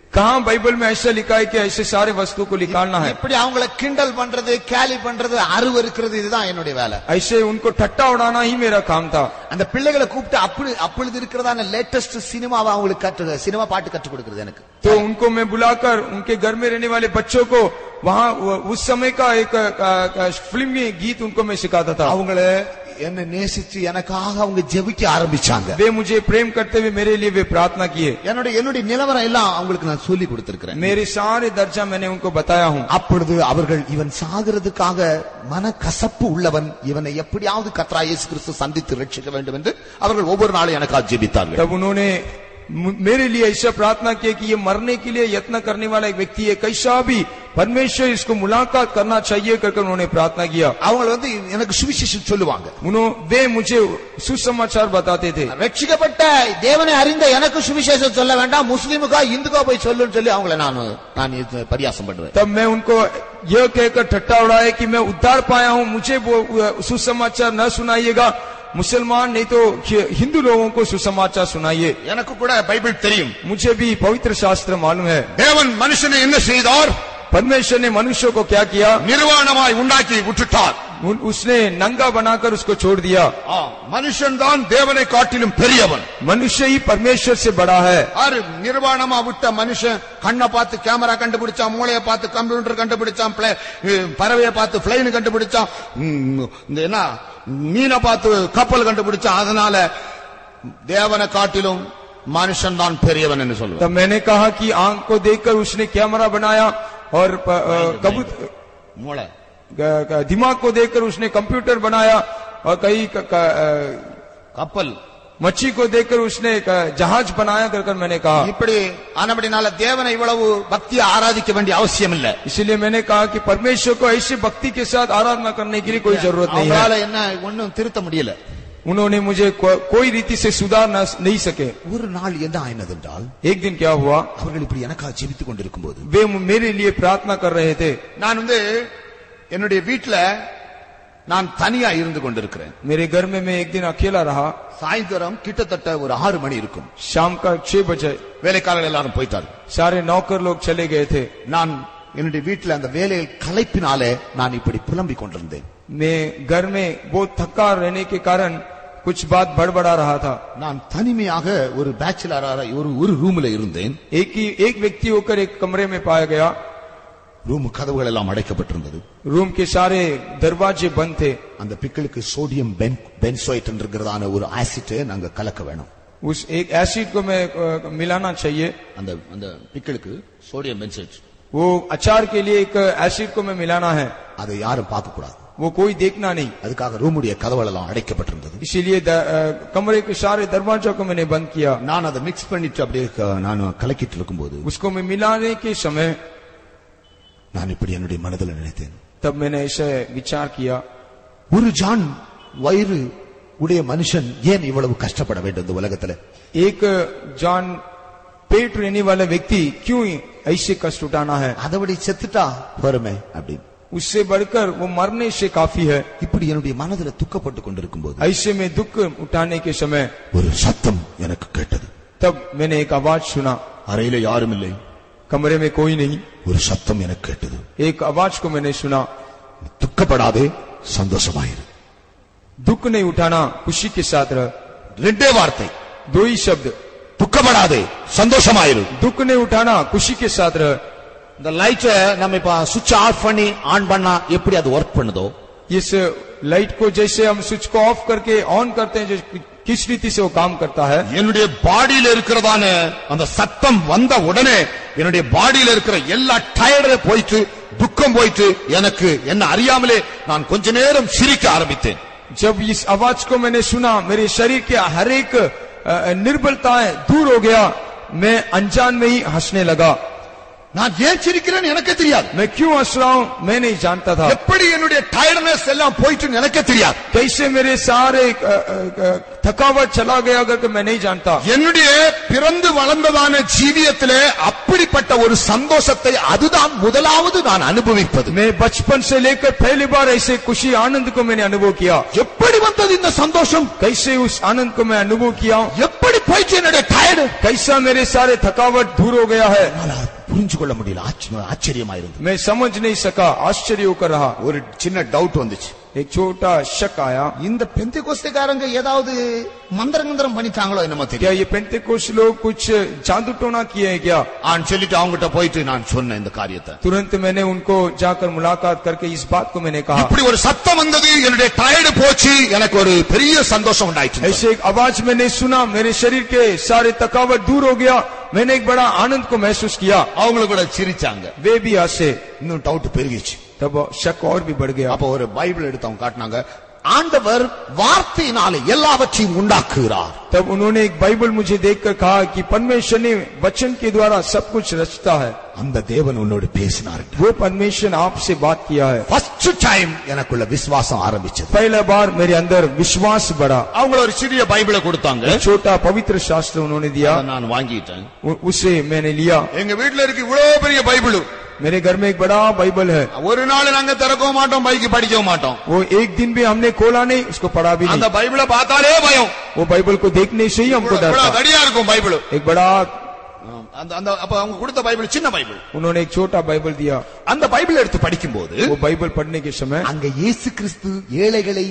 कहा बाइबल में ऐसा लिखा है कि ऐसे सारे वस्तु को निकालना है
இப்படி அவங்கள கிண்டல் பண்றது கேலி பண்றது அருவருக்கிறது இதுதான் என்னுடைய வேலை
ऐसे उनको ठट्टा उड़ाना ही मेरा काम था
அந்த பிள்ளைகளை கூப்பிட்டு அப்படி அப்பொழுது இருக்கிறதான லேட்டஸ்ட் சினிமாவை அவங்களுக்கு கற்று சினிமா பாட்டு கற்றுக் கொடுக்கிறது எனக்கு
तो उनको मैं बुलाकर उनके घर में रहने वाले बच्चों को वहाँ वो- उस समय का एक फिल्मी गीत उनको मैं सिखाता था
அவங்கள என்ன நேசிச்சு எனக்காக அவங்க ஜெபிக்க ஆரம்பிச்சாங்க
वे मुझे प्रेम करते हुए मेरे लिए वे प्रार्थना किए
என்னுடைய என்னுடைய நிலவரம் எல்லாம் அவங்களுக்கு நான் சொல்லி கொடுத்திருக்கிறேன்
मेरे सारे दर्जा मैंने उनको बताया हूँ
அப்பொழுது அவர்கள் இவன் சாகிறதுக்காக மன கசப்பு உள்ளவன் இவனை எப்படியாவது கத்ரா இயேசு கிறிஸ்து சந்தித்து ரட்சிக்க வேண்டும் என்று அவர்கள் ஒவ்வொரு நாளும் எனக்காக ஜெபித்தார்கள்
तब उन्होंने मु- मेरे लिए ऐसा प्रार्थना किया कि ये मरने के लिए यत्न करने वाला एक व्यक्ति है कैसा भी परमेश्वर इसको मुलाकात करना चाहिए करके उन्होंने प्रार्थना किया
அவங்க வந்து எனக்கு சுவிசேஷம் சொல்லுவாங்க
उन्होंने वे मुझे सुसमाचार बताते थे
ரட்சிக்கப்பட்ட தேவனை அறிந்த எனக்கு சுவிசேஷம் சொல்ல வேண்டாம் முஸ்லீமுக்கா இந்துக்கா போய் சொல்லுன்னு சொல்லி அவங்கள நான் நான் இது பரியாசம் பண்ணுவேன்
तब मैं उनको यह कहकर ठट्टा उड़ाया कि मैं उद्धार पाया हूँ मुझे वो वो सुसमाचार न सुनाइएगा मुसलमान नहीं तो हि- हिंदू लोगों को सुसमाचार सुनाइए
எனக்கு கூட பைபிள் தெரியும்
मुझे भी पवित्र शास्त्र मालूम है
தேவன் மனுஷனை என்ன செய்தார்
परमेश्वर ने मनुष्य को क्या किया
நிர்வாணமாய் உண்டாக்கி விட்டுட்டார்
उन- उसने नंगा बनाकर उसको छोड़ दिया
மனுஷன் தான் தேவனை காட்டிலும் பெரியவன்
मनुष्य ही परमेश्वर से बड़ा है
ஆறு நிர்வாணமா விட்ட மனுஷன் கண்ணை பார்த்து கேமரா கண்டுபிடிச்சான் மூளையை பார்த்து கம்ப்யூட்டர் கண்டுபிடிச்சான் பிளே- பறவையை பார்த்து பிளைன் கண்டுபிடிச்சான் ம், இந்த என்ன மீனை பார்த்து கப்பல் கண்டுபிடிச்சான் அதனால தேவனை காட்டிலும் மனுஷன் தான் பெரியவன் என்று சொல்லுவார்
तब मैंने कहा कि आंख को देखकर उसने कैमरा बनाया और प- अ, कबूत
மூளை
ग- ग- दिमाग को देखकर उसने कंप्यूटर बनाया और कई क- क- अ,
கப்பல்
मच्छी को देखकर उसने एक अ, जहाज बनाया कर कर मैंने कहा
இப்படி ஆனபடினால தேவனை இவ்வளவு பக்தியை ஆராதிக்க வேண்டிய அவசியம் இல்ல
इसलिए मैंने कहा कि परमेश्वर को ऐसी भक्ति के साथ आराधना करने के लिए कोई जरूरत नहीं है
அவங்களால என்ன ஒன்னும் திருத்த முடியல
उन्होंने मुझे को, कोई रीति से सुधार न- नहीं सके
ஒரு நாள் என்ன ஆயினது என்றால்
एक दिन क्या हुआ
அவர்கள் இப்படி எனக்காக ஜெபித்துக் கொண்டிருக்கும் போது
वे मेरे लिए प्रार्थना कर रहे थे
நான் வந்து என்னுடைய வீட்டுல நான் தனியா இருந்து கொண்டிருக்கிறேன்
मेरे घर में मैं एक दिन अकेला रहा
சாயந்தரம் கிட்டத்தட்ட ஒரு ஆறு மணி இருக்கும்
शाम का छह बजे
வேலைக்காரர்கள் எல்லாரும் போயிட்டார்கள்
सारे नौकर लोग चले गए थे
நான் என்னுடைய வீட்டுல அந்த வேலையில் களைப்பினாலே நான் இப்படி புலம்பிக் கொண்டிருந்தேன்
मैं घर में बहुत थका रहने के कारण कुछ बात बड़बड़ा रहा था
நான் தனிமையாக ஒரு பேச்சுலராக ஒரு ஒரு ரூம்ல இருந்தேன்
एक ही एक व्यक्ति होकर एक कमरे में पाया गया
ரூம் கதவுகள் எல்லாம் அடைக்கப்பட்டிருந்தது
रूम के सारे दरवाजे बंद थे
அந்த பிக்களுக்கு சோடியம் பென் பென்சோயிட் என்கிறதான ஒரு ஆசிட் நாங்க கலக்க வேணும்
उस एक एसिड को मैं अ, मिलाना चाहिए
அந்த அந்த பிக்களுக்கு சோடியம் பென்சோயிட்
वो अचार के लिए एक एसिड को मैं मिलाना है
அதை யாரும் பார்க்க கூடாது
वो कोई देखना नहीं
அதுக்காக ரூமுடைய கதவுகள் எல்லாம் அடைக்கப்பட்டிருந்தது
इसीलिए द- अ, कमरे के सारे दरवाजों को मैंने बंद किया
நான் அதை மிக்ஸ் பண்ணிட்டு அப்படியே க- நான் கலக்கிட்டு இருக்கும்போது
उसको मैं मिलाने के समय
நான் இப்படி என்னுடைய மனதில் நினைத்தேன்
तब मैंने ऐसे विचार किया
ஒரு ஜான் வயிறு உடைய மனுஷன் ஏன் இவ்வளவு கஷ்டப்பட வேண்டும் இந்த உலகத்துல
एक जान पेट रहने वाला व्यक्ति क्यों ऐसे कष्ट उठाना है
அதை விட செத்துட்டா பொறுமை அப்படின்னு
उससे बढ़कर वो मरने से काफी है
இப்படி என்னுடைய மனதில் துக்கப்பட்டு கொண்டிருக்கும் போது
ऐसे में दुख उठाने के समय
ஒரு சத்தம் எனக்கு கேட்டது
तब मैंने एक आवाज सुना
அறையில யாரும் இல்லை
कमरे में कोई नहीं
ஒரு சத்தம் எனக்கு கேட்டது
एक आवाज को मैंने सुना
துக்கப்படாதே சந்தோஷமாயிரு
दुख नहीं उठाना खुशी के साथ रह
ரெண்டே வார்த்தை
दो ही शब्द
துக்கப்படாதே சந்தோஷமாயிரு
दुख नहीं उठाना खुशी के साथ रह
இந்த லைட்டை நம்ம இப்ப சுவிட்ச் ஆஃப் பண்ணி ஆன் பண்ணா எப்படி அது ஒர்க் பண்ணுதோ
इस लाइट को जैसे हम स्विच को ऑफ करके ऑन करते हैं जो किस रीति से वो काम करता है
என்னுடைய பாடியில இருக்கிறதான அந்த சத்தம் வந்த உடனே என்னுடைய பாடியில இருக்கிற எல்லா டயர்டு போயிட்டு துக்கம் போயிட்டு எனக்கு என்ன அறியாமலே நான் கொஞ்ச நேரம் சிரிக்க ஆரம்பித்தேன்
जब इस आवाज को मैंने सुना मेरे शरीर के हर एक अ, निर्बलताएं दूर हो गया मैं अनजान में ही हंसने लगा
நான் ஏன் சிரிக்கிறேன்னு எனக்கே தெரியாது
मैं क्यों हंस रहा हूं मैं नहीं जानता था
எப்படி என்னுடைய டயர்ட்னஸ் எல்லாம் போயிட்டு எனக்கே தெரியாது
कैसे मेरे सारे अ, अ, अ, थकावट चला गया करके मैं नहीं जानता
என்னுடைய பிறந்து வளர்ந்ததான ஜீவியத்திலே அப்படிப்பட்ட ஒரு சந்தோஷத்தை அதுதான் முதலாவது நான் அனுபவிப்பது
मैं बचपन से लेकर पहली बार ऐसे खुशी आनंद को मैंने अनुभव किया
எப்படி வந்தது இந்த சந்தோஷம்
कैसे उस आनंद को मैं अनुभव किया
எப்படி போயிட்டு என்னுடைய டயர்டு
कैसा मेरे सारे थकावट दूर हो गया है
புரிஞ்சு கொள்ள முடியல ஆச்ச- ஆச்சரியமா இருந்தது
मैं समझ नहीं सका आश्चर्य होकर रहा
ஒரு சின்ன டவுட் வந்துச்சு
एक छोटा शक आया
இந்த பெந்தி கோஸ்தக்காரங்க ஏதாவது மந்திரங்கந்திரம் பண்ணிட்டாங்களோ என்னமோ
क्या
தெரியும்
ये पेंतेकोस लोग कुछ जादू टोना किए हैं क्या
ஆன்னு சொல்லிட்டு அவங்ககிட்ட போயிட்டு நான் சொன்னேன் இந்த காரியத்தை
तुरंत मैंने उनको जाकर मुलाकात करके इस बात को मैंने कहा
இப்படி ஒரு சத்தம் வந்தது என்னுடைய டயர்டு போச்சு எனக்கு ஒரு பெரிய சந்தோஷம் உண்டாயிடுச்சு
ऐसे एक आवाज मैंने सुना मेरे शरीर के सारे थकावट दूर हो गया मैंने एक बड़ा आनंद को महसूस किया
அவங்களும் கூட சிரிச்சாங்க
वे भी हंसे
இன்னும் டவுட் பெருகிச்சு
तब शक और भी बढ़ गया
அப்ப ஒரு பைபிள் எடுத்து அவங்க காட்டினாங்க ஆண்டவர் வார்த்தையினாலே எல்லாவற்றையும் உண்டாக்குகிறார்
तब उन्होंने एक बाइबल मुझे देखकर कहा कि परमेश्वर ने वचन के द्वारा सब कुछ रचता है
அந்த தேவன் உன்னோடு பேசினார்
वो परमेश्वर आपसे बात किया है
ஃபர்ஸ்ட் டைம் எனக்குள்ள விசுவாசம் ஆரம்பிச்சது
पहला बार मेरे अंदर विश्वास बढ़ा
அவங்கள ஒரு சிறிய பைபிளை கொடுத்தாங்க
छोटा पवित्र शास्त्र उन्होंने दिया
அதை நான் வாங்கிட்டேன்
उ- उसे मैंने लिया
எங்க வீட்டுல இருக்கு இவ்வளவு பெரிய பைபிள்
मेरे घर में एक बड़ा बाइबल है
ஒரு நாள் நாங்க திறக்கவும் மாட்டோம் பைக்கு படிக்கவும் மாட்டோம்
वो एक दिन भी हमने खोला नहीं उसको पढ़ा भी
அந்த
नहीं
பைபிளை பார்த்தாலே பயம்
वो बाइबल को देखने से ही हमको डर
இவ்வளவு
था
தடியா இருக்கும் பைபிள்
एक बड़ा
அந்த அந்த அப்ப அவங்க கொடுத்த பைபிள் சின்ன பைபிள்
उन्होंने एक छोटा बाइबल दिया
அந்த பைபிள் எடுத்து படிக்கும்போது
वो बाइबल पढ़ने के समय
அங்க இயேசு கிறிஸ்து ஏழைகளை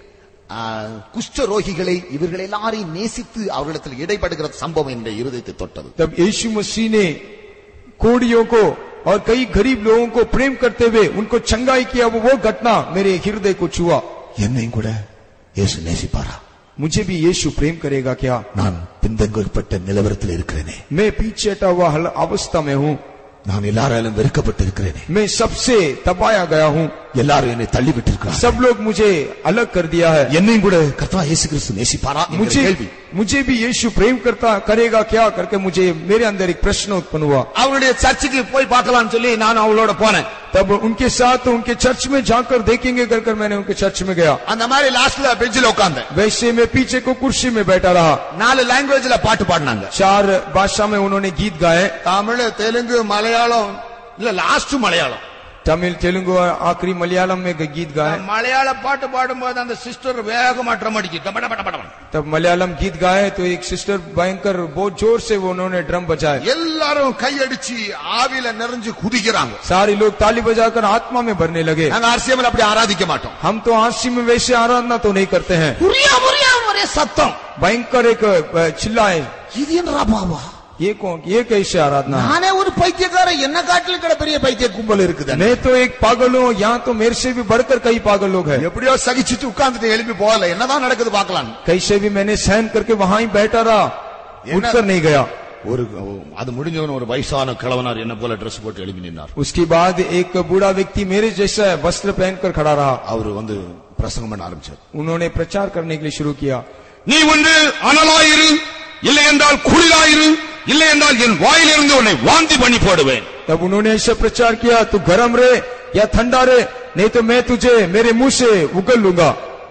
ஆ, குஷ்ட ரோகிகளை இவர்கள் எல்லாரையும் நேசித்து அவர்களிடத்தில் இடைப்படுகிற சம்பவம் என்னுடைய இருதயத்தை தொட்டது
तब यीशु मसीह ने कोड़ियों को और कई गरीब लोगों को प्रेम करते हुए उनको चंगाई किया वो वो घटना मेरे हृदय को छुआ
என்னையும் கூட இயேசு நேசிப்பாரா
मुझे भी यीशु प्रेम करेगा क्या
நான் பின்தங்கப்பட்ட நிலவரத்தில் இருக்கிறேனே
मैं पीछे हटा हुआ हल अवस्था में हूँ
நான் எல்லாராலும் வெறுக்கப்பட்டு இருக்கிறேனே
मैं सबसे तपाया गया हूँ
எல்லாரும் என்னை தள்ளிவிட்டு இருக்கிறார்
सब लोग मुझे अलग कर दिया है
என்னையும் கூட கர்த்தா இயேசு கிறிஸ்து நேசிப்பாரா என்கிற
मुझे
கேள்வி
मुझे भी यीशु प्रेम करता करेगा क्या करके मुझे मेरे अंदर एक प्रश्न उत्पन्न हुआ
அவருடைய சர்ச்சுக்கு போய் பார்க்கலாம்னு சொல்லி நான் அவளோட போனேன்
तब उनके साथ उनके चर्च में जाकर देखेंगे कर कर मैंने उनके चर्च में गया
அந்த மாதிரி லாஸ்ட்ல பெஞ்சில உட்கார்ந்தேன்
वैसे मैं पीछे को कुर्सी में बैठा रहा
நாலு லாங்குவேஜ்ல பாட்டு பாடினாங்க
चार भाषा में उन्होंने गीत गाए
தமிழ் தெலுங்கு மலையாளம் இல்ல லாஸ்ட் மலையாளம்
तमिल तेलुगु और आखिरी मलयालम में गीत गाए
மலையாள பாட்டு பாடும்போது அந்த சிஸ்டர் வேகமா ட்ரம் அடிச்சு டப டப டப டப.
तब मलयालम गीत गाए तो एक सिस्टर भयंकर बहुत जोर से वो उन्होंने ड्रम बजाए
எல்லாரும் கையடிச்சு ஆவியில நிறைஞ்சு குதிக்கிறாங்க
सारे लोग ताली बजाकर आत्मा में भरने लगे
நாங்க ஆர்சிஎம்ல அப்படி ஆராதிக்க மாட்டோம்
हम तो आशी में वैसे आराधना तो नहीं करते हैं
புரியா புரியா ஒரே சத்தம்
भयंकर एक अ, चिल्लाए
இது என்னடா பாவா
ये कौन ये कैसे आराधना है
நானே ஒரு பைத்தியக்காரன் என்ன காட்டிலும் கிட பெரிய பைத்திய கும்பல் இருக்குது
मैं तो एक पागल हूँ यहाँ तो मेरे से भी बढ़कर कई पागल लोग हैं
எப்படியோ சகிச்சுட்டு உட்கார்ந்துட்டு எழுப்பி போகல என்னதான் நடக்குது பார்க்கலாம்
कैसे भी मैंने सहन करके वहां ही बैठा रहा उठकर नहीं गया
ஒரு அது முடிஞ்சவன ஒரு வயசான கிழவனார் என்ன போல Dress போட்டு எழுப்பி நின்னார்
उसके बाद एक बूढ़ा व्यक्ति मेरे जैसा वस्त्र पहनकर खड़ा रहा
அவர் வந்து பிரசங்கம் பண்ண ஆரம்பிச்சார்
उन्होंने प्रचार करने के लिए शुरू किया
நீ ஒன்று அனலாயிரு இல்லை என்றால் குளிராயிரு இல்லை என்றால் என் வாயிலிருந்து உன்னை வாந்தி பண்ணி போடுவேன்
तब उन्होंने ऐसा प्रचार किया तू गर्म रहे या ठंडा रहे नहीं तो मैं तुझे मेरे मुंह से उगल लूंगा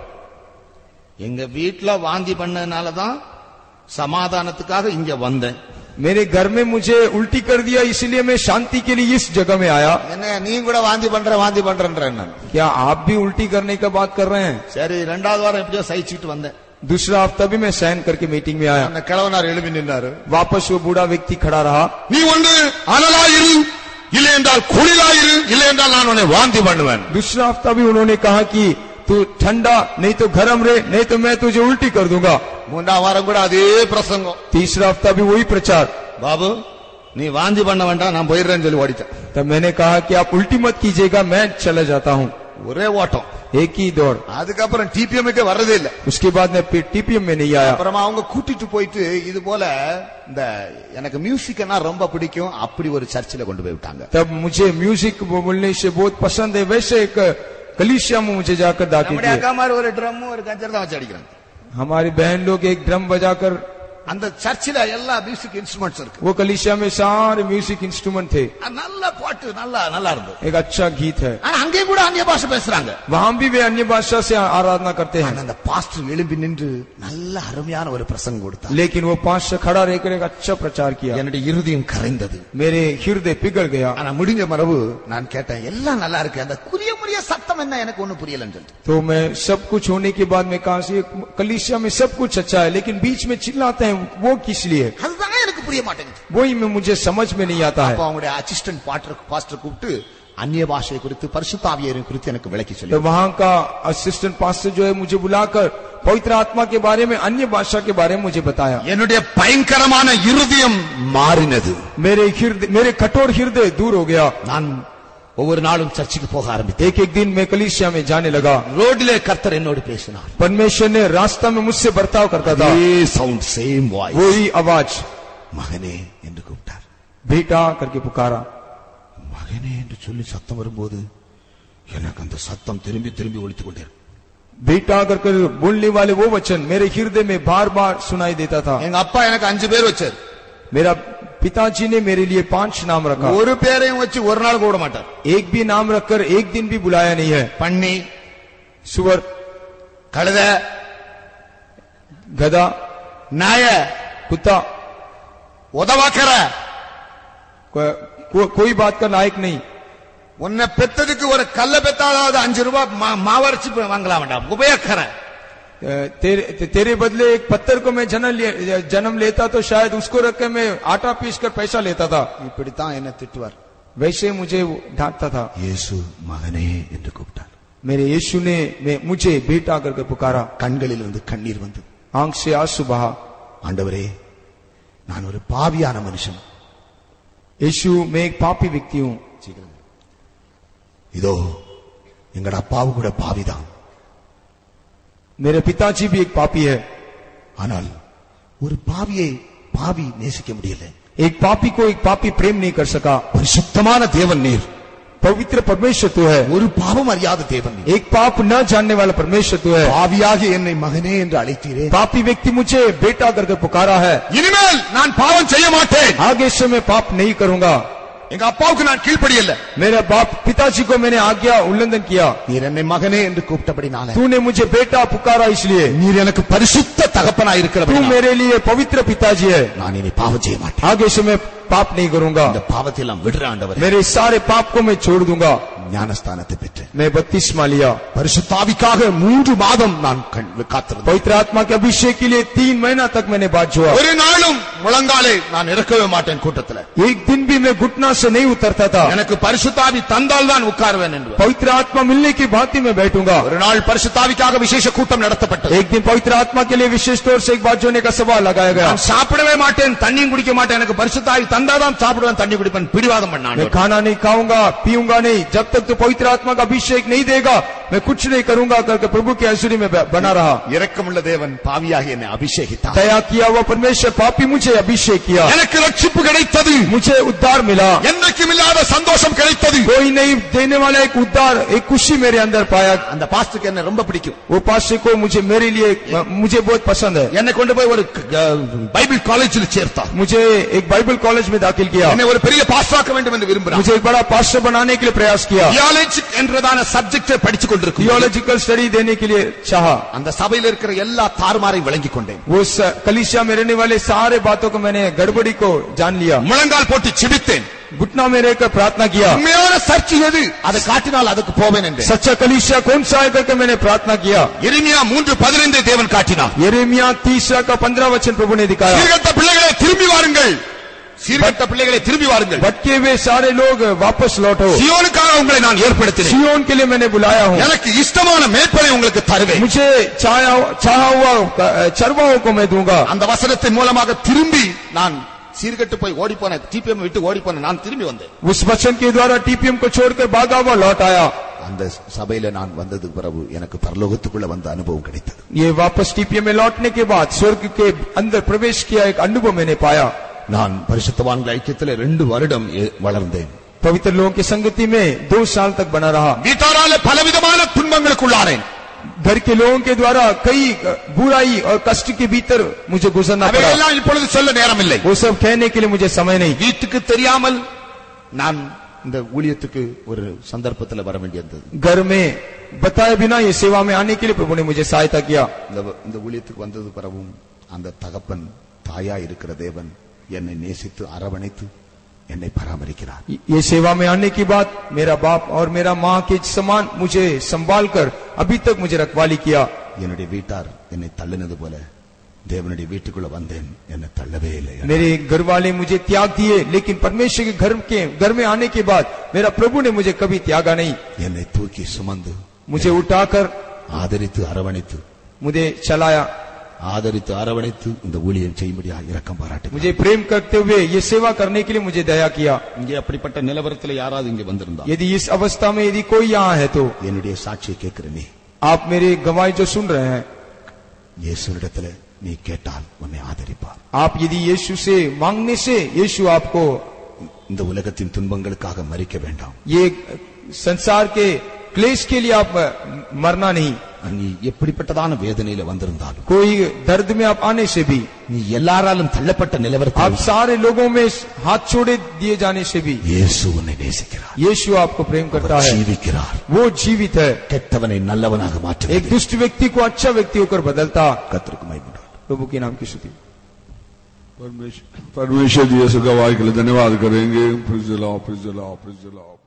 எங்க வீட்ல வாந்தி பண்ணதுனாலதான் சமாதானத்துக்காக இங்க வந்தேன்
मेरे घर में मुझे उल्टी कर दिया इसलिए मैं शांति के लिए इस जगह में आया
என்ன நீ கூட வாந்தி பண்ற வாந்தி பண்றன்ற என்ன
क्या आप भी उल्टी करने का बात कर रहे हैं
சரி ரெண்டாவது வாரம் எப்படியோ சகிச்சுட்டு வந்தேன்
दूसरा हफ्ता भी मैं सहन करके मीटिंग में आया
அந்த கிழவனார் எழுப்பி நின்னாரு
वापस वो बूढ़ा व्यक्ति खड़ा रहा
நீ ஒன்று அனலாயிரு இல்லை என்றால் குளிராயிரு இல்லை என்றால் நான் உன்னை வாந்தி பண்ணுவேன்
दूसरा हफ्ता भी उन्होंने कहा कि तू ठंडा नहीं तो गर्म रहे नहीं तो मैं तुझे उल्टी कर दूंगा
மூன்றாம் வாரம் கூட அதே பிரசங்கம்
तीसरा हफ्ता भी वही प्रचार
பாபு நீ வாந்தி பண்ண வேண்டாம் நான் போயிடுறேன்னு சொல்லி ஓடிட்டேன்
तब मैंने कहा कि आप उल्टी मत कीजिएगा मैं चला जाता हूँ
ஒரே ஓட்டம்
एक ही दौड़
அதுக்கப்புறம் டிபிஎம்க்கே வர்றதே இல்ல
उसके बाद मैं फिर टीपीएम में नहीं आया
அப்புறமா அவங்க கூட்டிட்டு போயிட்டு இது போல இந்த எனக்கு மியூசிக்னா ரொம்ப பிடிக்கும் அப்படி ஒரு சர்ச்சில் கொண்டு போய் விட்டாங்க
तब मुझे म्यूजिक बोलने से बहुत पसंद है वैसे एक कलिसिया में मुझे जाकर दाखिल
நம்முடைய
किया
அக்கா மாதிரி ஒரு ட்ரம் ஒரு கஞ்சர் தான் வச்சு அடிக்கிறாங்க
हमारी बहन लोग एक ड्रम बजाकर
அந்த சர்ச்சில் எல்லா மியூசிக் இன்ஸ்ட்ருமெண்ட்ஸ் இருக்கு
वो कलिसिया में सारे म्यूजिक इंस्ट्रूमेंट थे
அது நல்ல பாட்டு நல்லா நல்லா இருந்தது
एक अच्छा गीत है
ஆனா அங்கேயும் கூட அந்நிய பாஷை பேசுறாங்க
वहां भी वे अन्य भाषा से आराधना करते
ஆனா
हैं
அந்த பாஸ்டர் எழும்பி நின்று நல்ல அருமையான ஒரு பிரசங்கம் கொடுத்தார்
लेकिन वो पांच से खड़ा रहकर एक अच्छा प्रचार किया
என்னுடைய இருதயம் கரைந்தது
मेरे हृदय पिघल गया
ஆனா முடிஞ்ச மரபு நான் கேட்டேன் எல்லாம் நல்லா இருக்கு அந்த குறிய முறிய சத்தம் என்ன எனக்கு ஒண்ணு புரியலன்னு சொல்லிட்டு
तो मैं सब कुछ होने के बाद मैं कहा से कलिसिया में सब कुछ अच्छा है लेकिन बीच में चिल्लाते हैं वो किस लिए
அதுதான் எனக்கு புரிய மாட்டேங்குது
वही में मुझे समझ में नहीं आता
அப்ப
है
அவங்களுடைய அசிஸ்டன்ட் பாஸ்டர் பாஸ்டர் கூப்பிட்டு அந்நிய பாஷை குறித்து பரிசுத்தாவியரின் குறித்து எனக்கு விளக்கி
तो
சொல்லி
वहाँ का असिस्टेंट पास्टर जो है मुझे बुलाकर पवित्र आत्मा के बारे में अन्य भाषा के बारे में मुझे बताया
என்னுடைய பயங்கரமான இருதயம் மாறினது
मेरे हृदय मेरे कठोर हृदय दूर हो गया
நான் ஒவ்வொரு நாளும் சர்ச்சுக்கு போக ஆரம்பித்தேன்
एक एक दिन मैं कलिसिया में जाने लगा
ரோடிலே கர்த்தர் என்னோடு பேசினார்
परमेश्वर ने रास्ता में मुझसे बर्ताव करता था
சவுண்ட் சேம் வாய்ஸ்
वही आवाज
மகனே என்று கூப்பிட்டார்
बेटा करके पुकारा
மகனே என்று சொல்லி சத்தம் வரும்போது எனக்கு அந்த சத்தம் திரும்பி திரும்பி ஒழித்துக் கொண்டே இருக்கும்.
बेटा कर कर बोलने वाले वो वचन मेरे हृदय में बार बार सुनाई देता था
எங்க அப்பா எனக்கு அஞ்சு பேர் வச்சார்
मेरा पिताजी ने मेरे लिए पांच नाम रखा
ஒரு பேரையும் வச்சு ஒரு நாள் கூட மாட்டார்
एक भी नाम रखकर एक दिन भी बुलाया नहीं है
பண்ணி
सुअर
கழுத
गधा
நாய
कुत्ता
உதவாக்கற
को, को, कोई बात का नायक नहीं
உன்னை பெத்ததுக்கு ஒரு கல்ல பெத்தாதாவது அஞ்சு ரூபாய் மா- மாவரைச்சு வாங்கலாம் வேண்டாம் உபயோகர
अ, तेरे ते- तेरे बदले एक पत्थर को मैं जन्म ले, जन्म लेता तो शायद उसको रख के मैं आटा पीस कर पैसा लेता था
இப்படித்தான் என்ன திட்டுவார்
वैसे मुझे वो डांटता था
இயேசு மகனே என்று கூப்பிட்டார்
मेरे यीशु ने मैं मुझे बेटा करके पुकारा
கண்களில் இருந்து கண்ணீர் வந்து
आंख से आंसू बहा
ஆண்டவரே நான் ஒரு பாவியான மனுஷன்
यीशु मैं एक पापी व्यक्ति हूँ
இதோ எங்கட அப்பாவு கூட பாவிதான்
मेरे पिताजी भी एक पापी है
ஆனால் ஒரு பாவியை பாவி நேசிக்க முடியல
एक पापी को एक पापी प्रेम नहीं कर सका
பரிசுத்தமான தேவன் நீர்
पवित्र परमेश्वर तो है
ஒரு பாவம் அறியாத தேவன் நீர்
एक पाप न जानने वाला परमेश्वर तो है
பாவியாகி என்னை மகனே என்று அழைத்தீரே
पापी व्यक्ति मुझे बेटा करके पुकारा है
இனிமேல் நான் பாவம் செய்ய மாட்டேன்
आगे से मैं पाप नहीं करूंगा
எங்க அப்பாவுக்கு நான் கீழ்ப்படியல்ல
मेरे बाप पिताजी को मैंने आज्ञा उल्लंघन किया
நீர் என்னை மகனே என்று கூப்பிட்டபடினால
तूने मुझे बेटा पुकारा इसलिए
நீர் எனக்கு பரிசுத்த தகப்பனா
तू
இருக்கிற
मेरे लिए पवित्र पिताजी है
நான் இனி பாவம் செய்ய மாட்டேன்
आगे से मैं पाप नहीं करूंगा
இந்த பாவத்தை எல்லாம் விடுற ஆண்டவர்
मेरे सारे पाप को मैं छोड़ दूंगा
ஞானஸ்தானத்தை பெற்றேன்
मैं बत्तीसवा लिया
பரிசுத்தாவிக்காக மூன்று மாதம் நான் கண்- காத்திருந்தேன்
पवित्र आत्मा के अभिषेक के लिए तीन महीना तक मैंने बात जोड़ा
ஒரு நாளும் முழங்காலே நான் இறக்கவே மாட்டேன் கூட்டத்துல
एक दिन भी मैं घुटना से नहीं उतरता था
எனக்கு பரிசுத்தாவி தந்தால் தான் உட்காருவேன் என்று
पवित्र आत्मा मिलने की बात ही मैं बैठूंगा
ஒரு நாள் பரிசுத்தாவிக்காக விசேஷ கூட்டம் நடத்தப்பட்டது
एक दिन पवित्र आत्मा के लिए विशेष तौर से एक बात जोड़ने का सवाल लगाया गया
நான் சாப்பிடவே மாட்டேன் தண்ணியும் குடிக்க மாட்டேன் எனக்கு பரிசுத்தாவி தந்தாதான் சாப்பிடுவேன் தண்ணி குடிப்பேன் பிடிவாதம் பண்ணான்
मैं खाना नहीं खाऊंगा पीऊंगा नहीं जब तक तो पवित्र आत्मा का अभिषेक नहीं देगा मैं कुछ नहीं करूंगा करके प्रभु की हजूरी में ब- बना रहा
இரக்கமுள்ள தேவன் பாவியாகி என்னை அபிஷேகித்தார்
दया किया हुआ परमेश्वर पापी मुझे अभिषेक किया
எனக்கு ரட்சிப்பு கிடைத்தது
मुझे उद्धार मिला
என்றைக்கும் இல்லாத சந்தோஷம் கிடைத்தது
कोई नहीं देने वाला एक उद्धार एक खुशी मेरे अंदर पाया
அந்த பாஸ்டுக்கு என்ன ரொம்ப பிடிக்கும்
वो पास्टर को मुझे मेरे लिए मुझे बहुत पसंद है
என்னை கொண்டு போய் ஒரு க- பைபிள் காலேஜில் சேர்த்தார்
मुझे एक बाइबल कॉलेज में दाखिल किया
என்னை ஒரு பெரிய பாஸ்டாக்க வேண்டும் என்று விரும்புகிறார்
मुझे एक बड़ा पास्टर बनाने के लिए प्रयास किया
தியாலஜி என்றதான சப்ஜெக்டை படித்துக் கொண்டிருக்கும்
थियोलॉजिकल स्टडी देने के लिए चाहा
அந்த சபையில் இருக்கிற எல்லா தாறுமாறை விளங்கிக் கொண்டேன்
वो स- कलीसिया में रहने वाले सारे बातों को मैंने गड़बड़ी को जान लिया
முழங்கால் போட்டு சிபித்தேன்
घुटना में रहकर प्रार्थना किया
உண்மையான சர்ச்சை எது அதை காட்டினால் அதுக்கு போவேன் என்று
सच्चा कलीसिया कौन सा है करके मैंने प्रार्थना किया
எரிமியா மூன்று பதினைந்தை தேவன் காட்டினார்
यरेमिया तीसरा का पंद्रह वचन प्रभु ने दिखाया
சீர்கட்ட பிள்ளைகளை திரும்பி வாருங்கள் சீர்கட்ட பிள்ளைகளை திரும்பி வாருங்கள்
भटके हुए सारे लोग वापस लौटो
சியோனுக்காக உங்களை நான் ஏற்படுத்தினேன்
सियोन के लिए मैंने बुलाया हूँ
எனக்கு இஷ்டமான மேற்பனை உங்களுக்கு தருவேன்
मुझे चाहा चाहा हुआ चरवाओं को मैं दूंगा
அந்த வசனத்தின் மூலமாக திரும்பி நான் சீர்கட்டு போய் ஓடி போன டிபிஎம் விட்டு ஓடி போன நான் திரும்பி வந்தேன்
उस वचन के द्वारा टीपीएम को छोड़कर भागा हुआ लौट आया
அந்த சபையில நான் வந்ததுக்கு பிறகு எனக்கு பரலோகத்துக்குள்ள வந்த அனுபவம் கிடைத்தது
ये वापस टीपीएम में लौटने के बाद स्वर्ग के अंदर प्रवेश किया एक अनुभव मैंने पाया
நான் பரிசுத்தவான்கள் ஐக்கியத்தில் ரெண்டு வருடம் எ- வளர்ந்தேன்
पवित्र लोगों की संगति में दो साल तक बना रहा
வீட்டாரால பலவிதமான துன்பங்களுக்குள்ளானேன்
घर के लोगों के द्वारा कई बुराई और कष्ट के भीतर मुझे गुजरना पड़ा
அவையெல்லாம் இப்பொழுது சொல்ல நேரமில்லை
वो सब कहने के लिए मुझे समय नहीं
வீட்டுக்கு தெரியாமல் நான் இந்த ஊழியத்துக்கு ஒரு சந்தர்ப்பத்தில் வர வேண்டியிருந்தது
घर में बताए बिना ये सेवा में आने के लिए प्रभु ने मुझे सहायता किया
இந்த இந்த ஊழியத்துக்கு வந்தது பிறகும் அந்த தகப்பன் தாயா இருக்கிற தேவன் என்னை நேசித்து அரவணைத்து என்னை பராமரிக்கிறார்
ये सेवा में आने के बाद मेरा बाप और मेरा माँ के समान मुझे संभाल कर अभी तक मुझे रखवाली किया
என்னுடைய வீட்டார் என்னை தள்ளினது போல தேவனுடைய வீட்டுக்குள்ள வந்தேன் என்னை தள்ளவே இல்லை
मेरे घर वाले मुझे त्याग दिए लेकिन परमेश्वर के घर के घर में आने के बाद मेरा प्रभु ने मुझे कभी त्यागा नहीं
என்னை தூக்கி சுமந்து
मुझे उठाकर
ஆதரித்து அரவணைத்து
मुझे चलाया
ஆதரித்து அரவணைத்து இந்த ஊழியம் செய்யும்படியா இரக்கம் பாராட்டு
मुझे प्रेम करते हुए ये सेवा करने के लिए मुझे दया किया
இங்கே அப்படிப்பட்ட நிலவரத்தில் யாராவது இங்கே வந்திருந்தா
यदि इस अवस्था में यदि कोई यहाँ है तो
என்னுடைய சாட்சியை கேட்கிற நீ
आप मेरी गवाही जो सुन रहे हैं
இயேசுவிடத்துல நீ கேட்டால் உன்னை ஆதரிப்பார்
आप यदि यीशु से मांगने से यीशु आपको
இந்த உலகத்தின் துன்பங்களுக்காக மறிக்க வேண்டாம்
ये संसार के क्लेश के लिए आप मरना नहीं
நீ எப்படிப்பட்டதான வேதனையில வந்திருந்தாலும்
कोई दर्द में आप आने से भी
நீ எல்லாராலும் தள்ளப்பட்ட
आप
நிலவரத்தில்
सारे लोगों में हाथ छोड़े दिए जाने से भी
இயேசு உன்னை நேசிக்கிறார்
यीशु आपको प्रेम करता
அவர்
है
ஜீவிக்கிறார்
वो जीवित है
கெட்டவனை நல்லவனாக
एक
மாற்றுகிறார்
दुष्ट व्यक्ति को अच्छा व्यक्ति होकर बदलता
கத்திற்கு மைமுண்டார்
प्रभु के नाम की स्तुति
परमेश्वर परमेश्वर जी ऐसे गवाही के लिए धन्यवाद करेंगे प्रिज लाओ प्रिज लाओ प्रिज लाओ